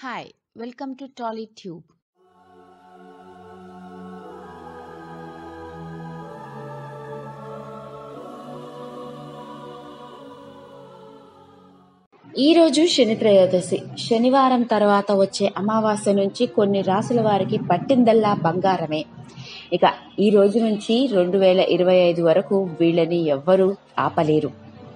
Hi, welcome to TollyTube. ఈ రోజు శని త్రయోదశి శనివారం తర్వాత వచ్చే అమావాస్య నుంచి కొన్ని రాసుల వారికి పట్టిందల్లా బంగారమే ఇక ఈ రోజు నుంచి రెండు వేల ఇరవై ఐదు వరకు వీళ్ళని ఎవ్వరూ ఆపలేరు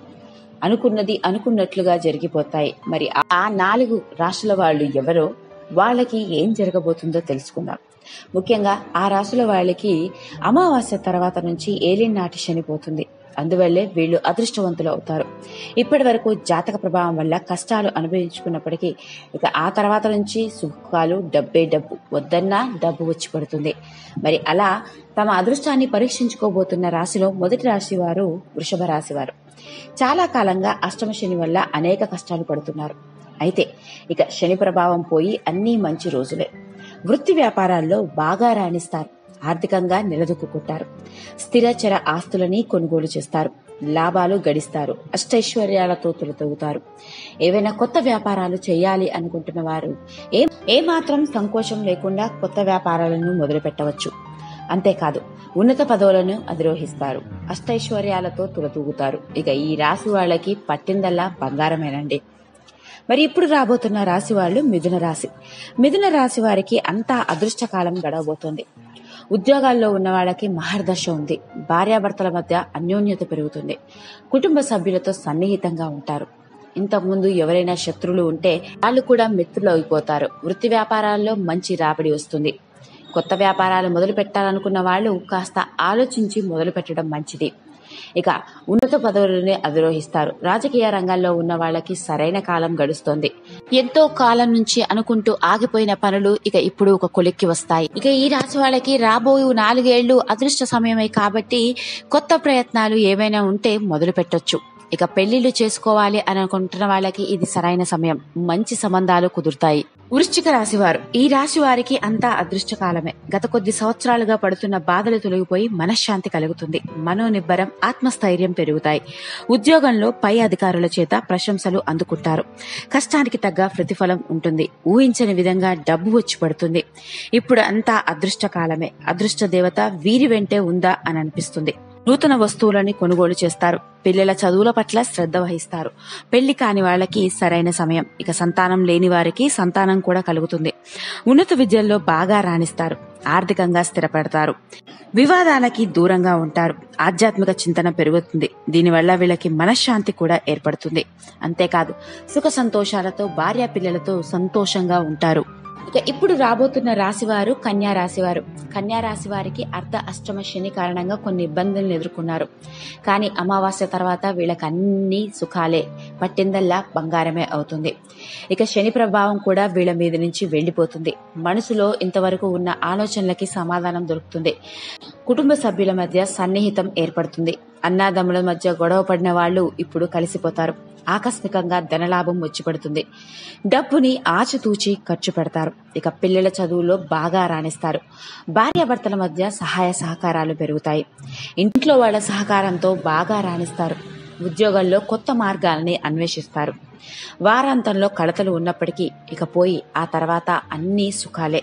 అనుకున్నది అనుకున్నట్లుగా జరిగిపోతాయి మరి ఆ నాలుగు రాశుల వాళ్ళు ఎవరో వాళ్ళకి ఏం జరగబోతుందో తెలుసుకుందాం ముఖ్యంగా ఆ రాశుల వాళ్ళకి అమావాస్య తర్వాత నుంచి ఏలినాటి శనిపోతుంది అందువల్లే వీళ్ళు అదృష్టవంతులు అవుతారు ఇప్పటి వరకు జాతక ప్రభావం వల్ల కష్టాలు అనుభవించుకున్నప్పటికీ ఇక ఆ తర్వాత నుంచి సుఖాలు డబ్బే డబ్బు వద్దన్నా డబ్బు వచ్చి పడుతుంది మరి అలా తమ అదృష్టాన్ని పరీక్షించుకోబోతున్న రాశిలో మొదటి రాశి వారు వృషభ రాశి వారు చాలా కాలంగా అష్టమ శని వల్ల అనేక కష్టాలు పడుతున్నారు అయితే ఇక శని ప్రభావం పోయి అన్నీ మంచి రోజులే వృత్తి వ్యాపారాల్లో బాగా రాణిస్తారు ఆర్థికంగా నిలదొక్కుంటారు స్థిరచర ఆస్తులని కొనుగోలు చేస్తారు లాభాలు గడిస్తారు అష్టైశ్వర్యాలతో తొలతొగుతారు ఏవైనా కొత్త వ్యాపారాలు చేయాలి అనుకుంటున్న వారు ఏ ఏమాత్రం సంకోచం లేకుండా కొత్త వ్యాపారాలను మొదలు పెట్టవచ్చు అంతేకాదు ఉన్నత పదవులను అధిరోహిస్తారు అష్టైశ్వర్యాలతో తులతూగుతారు ఇక ఈ రాశి వాళ్ళకి పట్టిందల్లా బంగారమేనండి మరి ఇప్పుడు రాబోతున్న రాశి వాళ్ళు మిథున రాశి మిథున రాశి వారికి అంతా అదృష్టకాలం గడవబోతోంది ఉద్యోగాల్లో ఉన్న వాళ్ళకి మహర్దశ ఉంది భార్యాభర్తల మధ్య అన్యోన్యత పెరుగుతుంది కుటుంబ సభ్యులతో సన్నిహితంగా ఉంటారు ఇంతకుముందు ఎవరైనా శత్రువులు ఉంటే వాళ్ళు కూడా మిత్రులు అయిపోతారు వృత్తి వ్యాపారాల్లో మంచి రాబడి వస్తుంది కొత్త వ్యాపారాలు మొదలు పెట్టాలనుకున్న వాళ్ళు కాస్త ఆలోచించి మొదలు పెట్టడం మంచిది ఇక ఉన్నత పదవులని అధిరోహిస్తారు రాజకీయ రంగాల్లో ఉన్న వాళ్ళకి సరైన కాలం గడుస్తోంది ఎంతో కాలం నుంచి అనుకుంటూ ఆగిపోయిన పనులు ఇక ఇప్పుడు ఒక కొలిక్కి వస్తాయి ఇక ఈ రాశి వాళ్ళకి రాబోయే నాలుగేళ్లు అదృష్ట సమయమే కాబట్టి కొత్త ప్రయత్నాలు ఏవైనా ఉంటే మొదలు పెట్టొచ్చు ఇక పెళ్లిళ్లు చేసుకోవాలి అని అనుకుంటున్న వాళ్ళకి ఇది సరైన సమయం మంచి సంబంధాలు కుదురుతాయి వృశ్చిక రాశి వారు ఈ రాశి వారికి అంతా అదృష్టకాలమే గత కొద్ది సంవత్సరాలుగా పడుతున్న బాధలు తొలగిపోయి మనశ్శాంతి కలుగుతుంది మనోనిబ్బరం ఆత్మస్థైర్యం పెరుగుతాయి ఉద్యోగంలో పై అధికారుల చేత ప్రశంసలు అందుకుంటారు కష్టానికి తగ్గ ప్రతిఫలం ఉంటుంది ఊహించని విధంగా డబ్బు వచ్చి పడుతుంది ఇప్పుడు అంతా అదృష్టకాలమే అదృష్ట దేవత వీరి వెంటే ఉందా అని అనిపిస్తుంది నూతన వస్తువులని కొనుగోలు చేస్తారు పిల్లల చదువుల పట్ల శ్రద్ధ వహిస్తారు పెళ్లి కాని వాళ్ళకి సరైన సమయం ఇక సంతానం లేని వారికి సంతానం కూడా కలుగుతుంది ఉన్నత విద్యల్లో బాగా రాణిస్తారు ఆర్థికంగా స్థిరపడతారు వివాదాలకి దూరంగా ఉంటారు ఆధ్యాత్మిక చింతన పెరుగుతుంది దీనివల్ల వీళ్ళకి మనశ్శాంతి కూడా ఏర్పడుతుంది అంతేకాదు సుఖ సంతోషాలతో భార్య పిల్లలతో సంతోషంగా ఉంటారు ఇక ఇప్పుడు రాబోతున్న రాశివారు కన్యా రాశివారు కన్యా రాశి వారికి అర్ధ అష్టమ శని కారణంగా కొన్ని ఇబ్బందులను ఎదుర్కొన్నారు కానీ అమావాస్య తర్వాత వీళ్ళకి అన్ని సుఖాలే పట్టిందల్లా బంగారమే అవుతుంది ఇక శని ప్రభావం కూడా వీళ్ళ మీద నుంచి వెళ్లిపోతుంది మనసులో ఇంతవరకు ఉన్న ఆలోచనలకి సమాధానం దొరుకుతుంది కుటుంబ సభ్యుల మధ్య సన్నిహితం ఏర్పడుతుంది అన్నాదమ్ముల మధ్య గొడవ పడిన వాళ్ళు ఇప్పుడు కలిసిపోతారు ఆకస్మికంగా ధనలాభం వచ్చి పడుతుంది డబ్బుని ఆచితూచి ఖర్చు పెడతారు ఇక పిల్లల చదువులో బాగా రాణిస్తారు భార్యాభర్తల మధ్య సహాయ సహకారాలు పెరుగుతాయి ఇంట్లో వాళ్ళ సహకారంతో బాగా రాణిస్తారు ఉద్యోగంలో కొత్త మార్గాలని అన్వేషిస్తారు వారాంతంలో కడతలు ఉన్నప్పటికీ ఇక పోయి ఆ తర్వాత అన్నీ సుఖాలే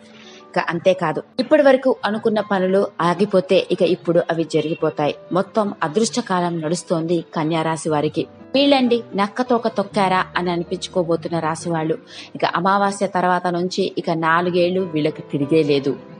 ఇక అంతేకాదు ఇప్పటి వరకు అనుకున్న పనులు ఆగిపోతే ఇక ఇప్పుడు అవి జరిగిపోతాయి మొత్తం అదృష్టకాలం నడుస్తోంది కన్యా రాశి వారికి వీళ్ళండి నక్కతోక తొక్కారా అని అనిపించుకోబోతున్న రాశి వాళ్ళు ఇక అమావాస్య తర్వాత నుంచి ఇక నాలుగేళ్లు వీళ్ళకి తిరిగే లేదు